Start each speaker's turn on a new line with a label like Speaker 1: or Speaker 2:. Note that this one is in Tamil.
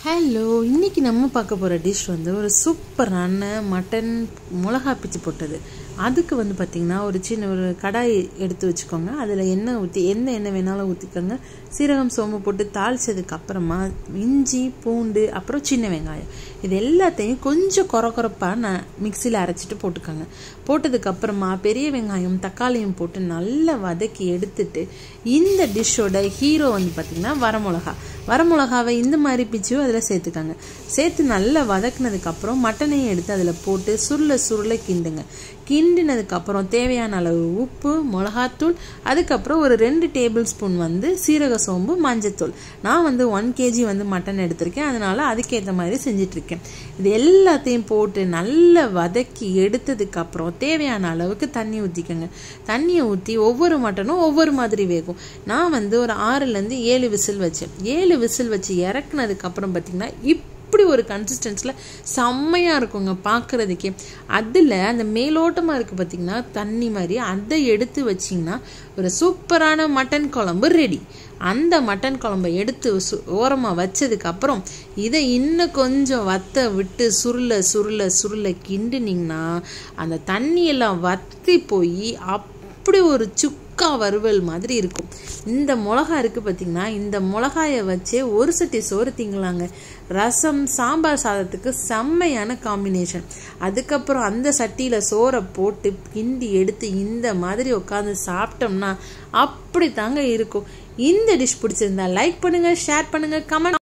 Speaker 1: ஹலோ இன்னைக்கு நம்ம பார்க்க போகிற டிஷ் வந்து ஒரு சூப்பரான மட்டன் மிளகா பிச்சு போட்டது அதுக்கு வந்து பார்த்திங்கன்னா ஒரு சின்ன ஒரு கடாய் எடுத்து வச்சுக்கோங்க அதில் எண்ணெய் ஊற்றி எந்த எண்ணெய் வேணாலும் ஊற்றிக்கோங்க சீரகம் சோம்பு போட்டு தாளிச்சதுக்கு அப்புறமா இஞ்சி பூண்டு அப்புறம் சின்ன வெங்காயம் இது எல்லாத்தையும் கொஞ்சம் குறை குறைப்பாக நான் மிக்சியில் அரைச்சிட்டு போட்டுக்கோங்க போட்டதுக்கப்புறமா பெரிய வெங்காயம் தக்காளியும் போட்டு நல்லா வதக்கி எடுத்துட்டு இந்த டிஷ்ஷோட ஹீரோ வந்து பார்த்திங்கன்னா வரமிளகா வரமிளகாவை இந்த மாதிரி பிச்சும் அதில் சேர்த்துக்காங்க சேர்த்து நல்லா வதக்குனதுக்கப்புறம் மட்டனையும் எடுத்து அதில் போட்டு சுருள சுருள கிண்டுங்க கிண்டினதுக்கப்புறம் தேவையான அளவு உப்பு மிளகாத்தூள் அதுக்கப்புறம் ஒரு ரெண்டு டேபிள் ஸ்பூன் வந்து சீரக சோம்பு மஞ்சத்தூள் நான் வந்து ஒன் கேஜி வந்து மட்டன் எடுத்திருக்கேன் அதனால அதுக்கேற்ற மாதிரி செஞ்சிட்ருக்கேன் இது எல்லாத்தையும் போட்டு நல்லா வதக்கி எடுத்ததுக்கப்புறம் தேவையான அளவுக்கு தண்ணி ஊற்றிக்கோங்க தண்ணியை ஊற்றி ஒவ்வொரு மட்டனும் ஒவ்வொரு மாதிரி வேகும் நான் வந்து ஒரு ஆறுலேருந்து ஏழு விசில் வச்சேன் ஏழு விசில் வச்சு இறக்குனதுக்கப்புறம் பார்த்திங்கன்னா இப் இப்படி ஒரு கன்சிஸ்டன்ஸில் செம்மையாக இருக்குங்க பார்க்குறதுக்கே அதில் அந்த மேலோட்டமாக இருக்குது பார்த்திங்கன்னா தண்ணி மாதிரி அதை எடுத்து வச்சிங்கன்னா ஒரு சூப்பரான மட்டன் குழம்பு ரெடி அந்த மட்டன் குழம்பை எடுத்து சு ஓரமாக வச்சதுக்கப்புறம் இதை இன்னும் கொஞ்சம் வத்த விட்டு சுருள சுருள சுருள கிண்டுனிங்கன்னா அந்த தண்ணியெல்லாம் வத்தி போய் அப்படி ஒரு சுக் சுக்கா வறுவல் மாதிரி இருக்கும் இந்த மிளகா இருக்குது பார்த்திங்கன்னா இந்த மிளகாயை வச்சே ஒரு சட்டி சோறு திங்கலாங்க ரசம் சாம்பார் சாதத்துக்கு செம்மையான காம்பினேஷன் அதுக்கப்புறம் அந்த சட்டியில் சோறை போட்டு கிண்டி எடுத்து இந்த மாதிரி உட்காந்து சாப்பிட்டோம்னா அப்படி தாங்க இருக்கும் இந்த டிஷ் பிடிச்சிருந்தா லைக் பண்ணுங்கள் ஷேர் பண்ணுங்கள் கமெண்ட்